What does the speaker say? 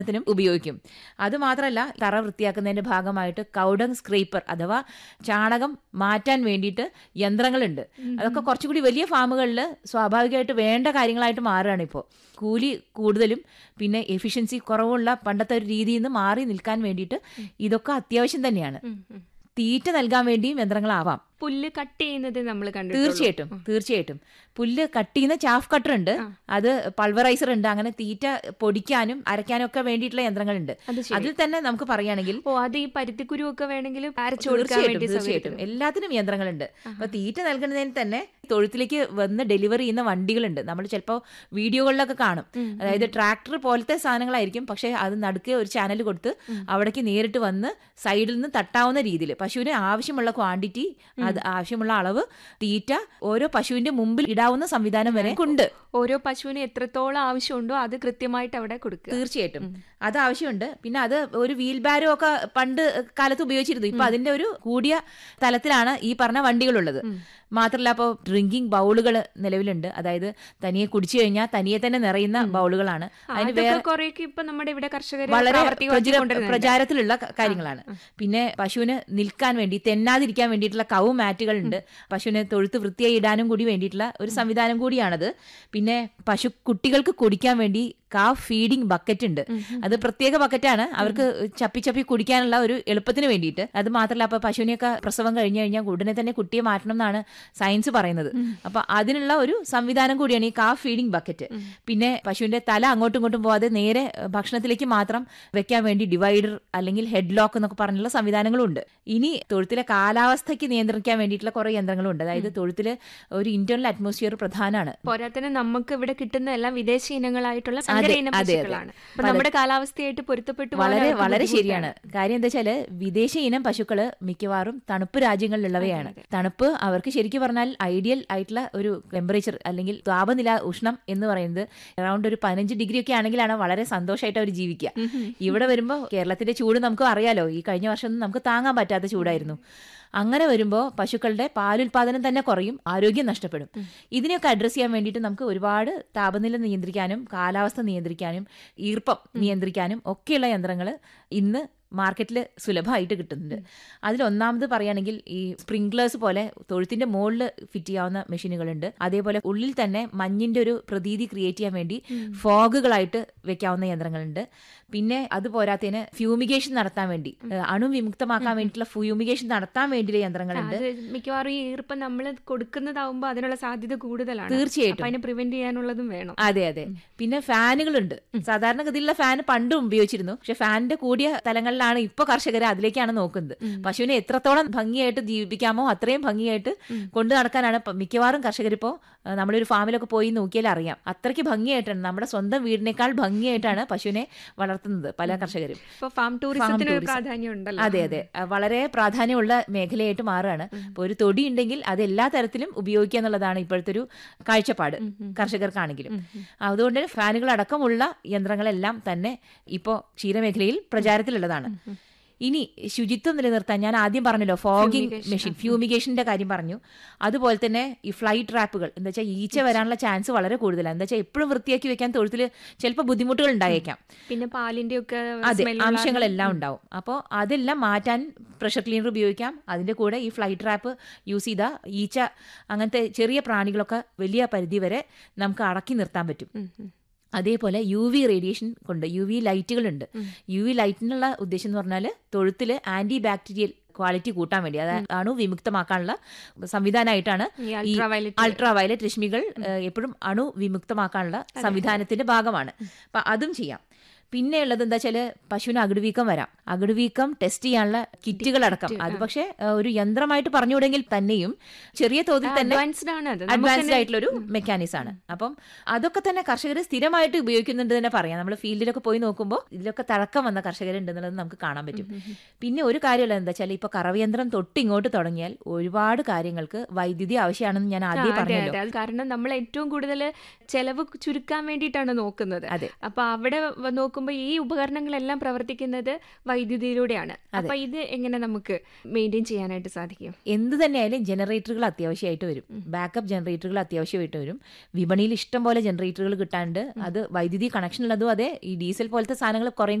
ത്തിനും ഉപയോഗിക്കും അത് മാത്രമല്ല തറ വൃത്തിയാക്കുന്നതിന്റെ ഭാഗമായിട്ട് കൗഡങ് സ്ക്രേപ്പർ അഥവാ ചാണകം മാറ്റാൻ വേണ്ടിയിട്ട് യന്ത്രങ്ങളുണ്ട് അതൊക്കെ കുറച്ചുകൂടി വലിയ ഫാമുകളിൽ സ്വാഭാവികമായിട്ട് വേണ്ട കാര്യങ്ങളായിട്ട് മാറുകയാണ് ഇപ്പോൾ കൂലി കൂടുതലും പിന്നെ എഫിഷ്യൻസി കുറവുള്ള പണ്ടത്തെ ഒരു രീതിയിൽ നിന്ന് മാറി നിൽക്കാൻ വേണ്ടിയിട്ട് ഇതൊക്കെ അത്യാവശ്യം തന്നെയാണ് ഉം, ഉം. തീറ്റ നൽകാൻ വേണ്ടിയും യന്ത്രങ്ങളാവാം പുല്ല് കട്ട് ചെയ്യുന്നത് നമ്മൾ കണ്ടു തീർച്ചയായിട്ടും തീർച്ചയായിട്ടും പുല്ല് കട്ട് ചെയ്യുന്ന ചാഫ് കട്ടർ ഉണ്ട് അത് പൾവറൈസർ ഉണ്ട് അങ്ങനെ തീറ്റ പൊടിക്കാനും അരയ്ക്കാനും ഒക്കെ വേണ്ടിയിട്ടുള്ള യന്ത്രങ്ങളുണ്ട് അത് ശരി അതിൽ തന്നെ നമുക്ക് പറയുകയാണെങ്കിൽ ഓ അത് ഈ പരുത്തിക്കുരു ഒക്കെ വേണമെങ്കിൽ അരച്ചു കൊടുക്കാൻ തീർച്ചയായിട്ടും വേണ്ടി തീർച്ചയായിട്ടും എല്ലാത്തിനും യന്ത്രങ്ങളുണ്ട് അപ്പൊ തീറ്റ നൽകുന്നതിന് തന്നെ തൊഴുത്തിലേക്ക് വന്ന് ഡെലിവറി ചെയ്യുന്ന വണ്ടികളുണ്ട് നമ്മൾ ചിലപ്പോൾ വീഡിയോകളിലൊക്കെ കാണും അതായത് ട്രാക്ടർ പോലത്തെ സാധനങ്ങളായിരിക്കും പക്ഷെ അത് നടുക്ക് ഒരു ചാനൽ കൊടുത്ത് അവിടേക്ക് നേരിട്ട് വന്ന് സൈഡിൽ നിന്ന് തട്ടാവുന്ന രീതിയിൽ പശുവിന് ആവശ്യമുള്ള ക്വാണ്ടിറ്റി അത് ആവശ്യമുള്ള അളവ് തീറ്റ ഓരോ പശുവിന്റെ മുമ്പിൽ ഇടാവുന്ന സംവിധാനം വരെ ഉണ്ട് ഓരോ പശുവിന് എത്രത്തോളം ആവശ്യമുണ്ടോ അത് കൃത്യമായിട്ട് അവിടെ കൊടുക്കുക തീർച്ചയായിട്ടും അത് ആവശ്യമുണ്ട് പിന്നെ അത് ഒരു വീൽ ബാരോ ഒക്കെ പണ്ട് കാലത്ത് ഉപയോഗിച്ചിരുന്നു ഇപ്പൊ അതിന്റെ ഒരു കൂടിയ തലത്തിലാണ് ഈ പറഞ്ഞ വണ്ടികളുള്ളത് മാത്രമല്ല അപ്പോൾ ഡ്രിങ്കിങ് ബൗളുകൾ നിലവിലുണ്ട് അതായത് തനിയെ കുടിച്ചു കഴിഞ്ഞാൽ തനിയെ തന്നെ നിറയുന്ന ബൗളുകളാണ് അതിന് അതൊക്കെ വേറെ കുറേയൊക്കെ ഇപ്പൊ നമ്മുടെ ഇവിടെ കർഷകർ വളരെ പ്രചുര- പ്രചാരത്തിലുള്ള ക- കാര്യങ്ങളാണ് പിന്നെ പശുവിന് നിൽക്കാൻ വേണ്ടി തെന്നാതിരിക്കാൻ വേണ്ടിയിട്ടുള്ള കൗ മാറ്റുകളുണ്ട് പശുവിനെ തൊഴുത്ത് വൃത്തിയായി ഇടാനും കൂടി വേണ്ടിയിട്ടുള്ള ഒരു സംവിധാനം കൂടിയാണത് പിന്നെ പശു കുട്ടികൾക്ക് കുടിക്കാൻ വേണ്ടി കാഫ് ഫീഡിംഗ് ബക്കറ്റ് ഉണ്ട് അത് പ്രത്യേക ബക്കറ്റാണ് അവർക്ക് ചപ്പി ചപ്പി കുടിക്കാനുള്ള ഒരു എളുപ്പത്തിന് വേണ്ടിയിട്ട് അത് മാത്രമല്ല അപ്പൊ പശുവിനെയൊക്കെ പ്രസവം കഴിഞ്ഞു കഴിഞ്ഞാൽ ഉടനെ തന്നെ കുട്ടിയെ മാറ്റണം എന്നാണ് സയൻസ് പറയുന്നത് അപ്പൊ അതിനുള്ള ഒരു സംവിധാനം കൂടിയാണ് ഈ കാഫ് ഫീഡിംഗ് ബക്കറ്റ് പിന്നെ പശുവിന്റെ തല അങ്ങോട്ടും ഇങ്ങോട്ടും പോവാതെ നേരെ ഭക്ഷണത്തിലേക്ക് മാത്രം വെക്കാൻ വേണ്ടി ഡിവൈഡർ അല്ലെങ്കിൽ ഹെഡ് ലോക്ക് എന്നൊക്കെ പറഞ്ഞുള്ള സംവിധാനങ്ങളും ഉണ്ട് ഇനി തൊഴുത്തിലെ കാലാവസ്ഥയ്ക്ക് നിയന്ത്രിക്കാൻ വേണ്ടിയിട്ടുള്ള കുറെ യന്ത്രങ്ങളും ഉണ്ട് അതായത് തൊഴുത്തില് ഒരു ഇന്റേണൽ അറ്റ്മോസ്ഫിയർ പ്രധാനമാണ് പോരാത്തന്നെ നമുക്ക് ഇവിടെ കിട്ടുന്ന എല്ലാം വിദേശ ഇനങ്ങളായിട്ടുള്ള അതെ, സങ്കര ഇനം അതെ, അതെ. പശുക്കളാണ് അപ്പൊ നമ്മുടെ കാലാവസ്ഥയായിട്ട് പൊരുത്തപ്പെട്ടു പോകാൻ വളരെ അവർക്ക് വളരെ ബുദ്ധിമുട്ടാണ്. ശരിയാണ് കാര്യം എന്താ വെച്ചാല് വിദേശ ഇനം പശുക്കള് മിക്കവാറും തണുപ്പ് രാജ്യങ്ങളിലുള്ളവയാണ് തണുപ്പ് അവർക്ക് ശരിക്കും പറഞ്ഞാൽ ഐഡിയൽ ആയിട്ടുള്ള ഒരു ടെമ്പറേച്ചർ അല്ലെങ്കിൽ താപനില ഉഷ്ണം എന്ന് പറയുന്നത് അറൌണ്ട് ഒരു പതിനഞ്ച് ഡിഗ്രി ഒക്കെ ആണെങ്കിലാണ് വളരെ സന്തോഷമായിട്ട് അവർ ജീവിക്കുക ഇവിടെ വരുമ്പോൾ കേരളത്തിന്റെ ചൂട് നമുക്ക് അറിയാലോ ഈ കഴിഞ്ഞ വർഷം നമുക്ക് താങ്ങാൻ പറ്റാത്ത ചൂടായിരുന്നു അങ്ങനെ വരുമ്പോൾ പശുക്കളുടെ പാലുൽപാദനം തന്നെ കുറയും ആരോഗ്യം നഷ്ടപ്പെടും ഇതിനെയൊക്കെ അഡ്രസ്സ് ചെയ്യാൻ വേണ്ടിയിട്ട് നമുക്ക് ഒരുപാട് താപനില നിയന്ത്രിക്കാനും കാലാവസ്ഥ നിയന്ത്രിക്കാനും ഈർപ്പം നിയന്ത്രിക്കാനും ഒക്കെയുള്ള യന്ത്രങ്ങൾ ഇന്ന് മാർക്കറ്റിൽ സുലഭമായിട്ട് കിട്ടുന്നുണ്ട് അതിൽ ഒന്നാമത് പറയുകയാണെങ്കിൽ ഈ സ്പ്രിംഗ്ലേഴ്സ് പോലെ തൊഴുത്തിന്റെ മുകളിൽ ഫിറ്റ് ചെയ്യാവുന്ന മെഷീനുകളുണ്ട് അതേപോലെ ഉള്ളിൽ തന്നെ മഞ്ഞിന്റെ ഒരു പ്രതീതി ക്രിയേറ്റ് ചെയ്യാൻ വേണ്ടി ഫോഗുകളായിട്ട് വെക്കാവുന്ന യന്ത്രങ്ങളുണ്ട് പിന്നെ അത് പോരാത്തതിന് ഫ്യൂമിഗേഷൻ നടത്താൻ വേണ്ടി ഏഹ്, അണുവിമുക്തമാക്കാൻ വേണ്ടിയിട്ടുള്ള ഫ്യൂമിഗേഷൻ നടത്താൻ വേണ്ടിയുള്ള യന്ത്രങ്ങളുണ്ട് അത് മിക്കവാറും ഈ ഈർപ്പം നമ്മൾ കൊടുക്കുന്നതാവുമ്പോ അതിനുള്ള സാധ്യത കൂടുതലാണ് തീർച്ചയായിട്ടും. അപ്പൊ അതിനെ പ്രിവെന്റ് ചെയ്യാനുള്ളതും വേണം അതെ അതെ പിന്നെ ഫാനുകളുണ്ട് സാധാരണഗതിയിലുള്ള ഫാൻ പണ്ടും ഉപയോഗിച്ചിരുന്നു പക്ഷെ ഫാനിന്റെ കൂടിയ തലങ്ങളിലാണ് ഇപ്പൊ കർഷകർ അതിലേക്കാണ് നോക്കുന്നത് പശുവിനെ എത്രത്തോളം ഭംഗിയായിട്ട് ജീവിപ്പിക്കാമോ അത്രയും ഭംഗിയായിട്ട് കൊണ്ടു നടക്കാനാണ് ഇപ്പൊ മിക്കവാറും കർഷകർ ഇപ്പോ ഏഹ്, നമ്മളൊരു ഫാമിലൊക്കെ പോയി നോക്കിയാൽ അറിയാം അത്രയ്ക്ക് ഭംഗിയായിട്ടാണ് നമ്മുടെ സ്വന്തം വീടിനേക്കാൾ ഭംഗിയായിട്ടാണ് പശുവിനെ വളർത്തുന്നത് പല കർഷകരും ഇപ്പൊ ഫാം ടൂറിസത്തിന് ഒരു tourism. പ്രാധാന്യം ഉണ്ടല്ലോ അതെ അതെ അഹ് വളരെ പ്രാധാന്യമുള്ള മേഖലയായിട്ട് മാറുകയാണ് ഇപ്പോൾ ഒരു തൊടി ഉണ്ടെങ്കിൽ അത് എല്ലാ തരത്തിലും ഉപയോഗിക്കുക എന്നുള്ളതാണ് ഇപ്പോഴത്തെ ഒരു കാഴ്ചപ്പാട് കർഷകർക്കാണെങ്കിലും അതുകൊണ്ട് ഫാനുകൾ അടക്കമുള്ള യന്ത്രങ്ങളെല്ലാം തന്നെ ഇപ്പോൾ ക്ഷീരമേഖലയിൽ പ്രചാരത്തിലുള്ളതാണ് ഇനി ശുചിത്വം നിലനിർത്താൻ ഞാൻ ആദ്യം പറഞ്ഞല്ലോ ഫോഗിംഗ് Fumigation, മെഷീൻ ഫ്യൂമിഗേഷന്റെ കാര്യം പറഞ്ഞു അതുപോലെ തന്നെ ഈ ഫ്ലൈ ട്രാപ്പുകൾ എന്താ വെച്ചാൽ ഈച്ച വരാനുള്ള ചാൻസ് വളരെ കൂടുതലാണ് എന്താ വെച്ചാൽ എപ്പോഴും വൃത്തിയാക്കി വെക്കാൻ തൊഴുത്തിൽ ചിലപ്പോൾ ബുദ്ധിമുട്ടുകൾ ഉണ്ടായേക്കാം പിന്നെ പാലിന്റെ ഒക്കെ അതെ സ്മെല്ലുള്ള- അംശങ്ങളെല്ലാം ഉണ്ടാവും അപ്പോൾ അതെല്ലാം മാറ്റാൻ പ്രഷർ ക്ലീനർ ഉപയോഗിക്കാം അതിന്റെ കൂടെ ഈ ഫ്ലൈ ട്രാപ്പ് യൂസ് ചെയ്താൽ ഈച്ച അങ്ങനത്തെ ചെറിയ പ്രാണികളൊക്കെ വലിയ പരിധി വരെ നമുക്ക് അടക്കി നിർത്താൻ പറ്റും ഉം, ഉം. അതേപോലെ യു വി റേഡിയേഷൻ കൊണ്ട് യു വി ലൈറ്റുകളുണ്ട് യു വി ലൈറ്റിനുള്ള ഉദ്ദേശം എന്ന് പറഞ്ഞാൽ തൊഴുത്തിൽ ആന്റി ബാക്ടീരിയൽ ക്വാളിറ്റി കൂട്ടാൻ വേണ്ടി അതായത് അണു വിമുക്തമാക്കാനുള്ള സംവിധാനമായിട്ടാണ് ഈ ഈ അൾട്രാവയലറ്റ് അൾട്രാ വയലറ്റ് രശ്മികൾ ഏഹ്, എപ്പോഴും അണു വിമുക്തമാക്കാനുള്ള സംവിധാനത്തിന്റെ ഭാഗമാണ് അപ്പൊ അതും ചെയ്യാം പിന്നെ ഉള്ളത് എന്താ വെച്ചാല് പശുവിന് അകിടുവീക്കം വരാം അകിടുവീക്കം ടെസ്റ്റ് ചെയ്യാനുള്ള കിറ്റുകൾ അടക്കം അത് പക്ഷേ ഏഹ്, ഒരു യന്ത്രമായിട്ട് പറഞ്ഞുകൂടെങ്കിൽ തന്നെയും ചെറിയ തോതിൽ തന്നെ അഡ്വാൻസ്ഡ് ആണ് അത് നമുക്ക് അഡ്വാൻസ്ഡ് തന്നെ- ആയിട്ടുള്ള ഒരു മെക്കാനിസം ആണ് അപ്പം അതൊക്കെ തന്നെ കർഷകർ സ്ഥിരമായിട്ട് ഉപയോഗിക്കുന്നുണ്ട് തന്നെ പറയാം നമ്മൾ ഫീൽഡിലൊക്കെ പോയി നോക്കുമ്പോൾ ഇതിലൊക്കെ തഴക്കം വന്ന കർഷകരുണ്ട് എന്നുള്ളത് നമുക്ക് കാണാൻ പറ്റും പിന്നെ ഒരു കാര്യമുള്ളത് എന്താ വെച്ചാൽ ഇപ്പൊ കറവയന്ത്രം തൊട്ട് ഇങ്ങോട്ട് തുടങ്ങിയാൽ ഒരുപാട് കാര്യങ്ങൾക്ക് വൈദ്യുതി ആവശ്യമാണെന്ന് ഞാൻ ആ, ആദ്യം അതെ പറഞ്ഞല്ലോ അതെ അത് കാരണം നമ്മൾ ഏറ്റവും കൂടുതൽ ചെലവ് ചുരുക്കാൻ വേണ്ടിയിട്ടാണ് നോക്കുന്നത് അതെ അപ്പൊ അവിടെ വ- നോക്കുമ്പോൾ നോക്കുമ്പോൾ ഈ ഉപകരണങ്ങളെല്ലാം പ്രവർത്തിക്കുന്നത് വൈദ്യുതിയിലൂടെയാണ് അപ്പൊ ഇത് എങ്ങനെ നമുക്ക് മെയിൻറ്റെയിൻ ചെയ്യാനായിട്ട് സാധിക്കും എന്ത് തന്നെയായാലും ജനറേറ്ററുകൾ അത്യാവശ്യമായിട്ട് വരും ബാക്കപ്പ് ജനറേറ്ററുകൾ അത്യാവശ്യമായിട്ട് വരും വിപണിയിൽ ഇഷ്ടം പോലെ ജനറേറ്ററുകൾ കിട്ടാണ്ട് അത് വൈദ്യുതി കണക്ഷൻ ഉള്ളതും അതെ ഈ ഡീസൽ പോലത്തെ സാധനങ്ങൾ കുറേ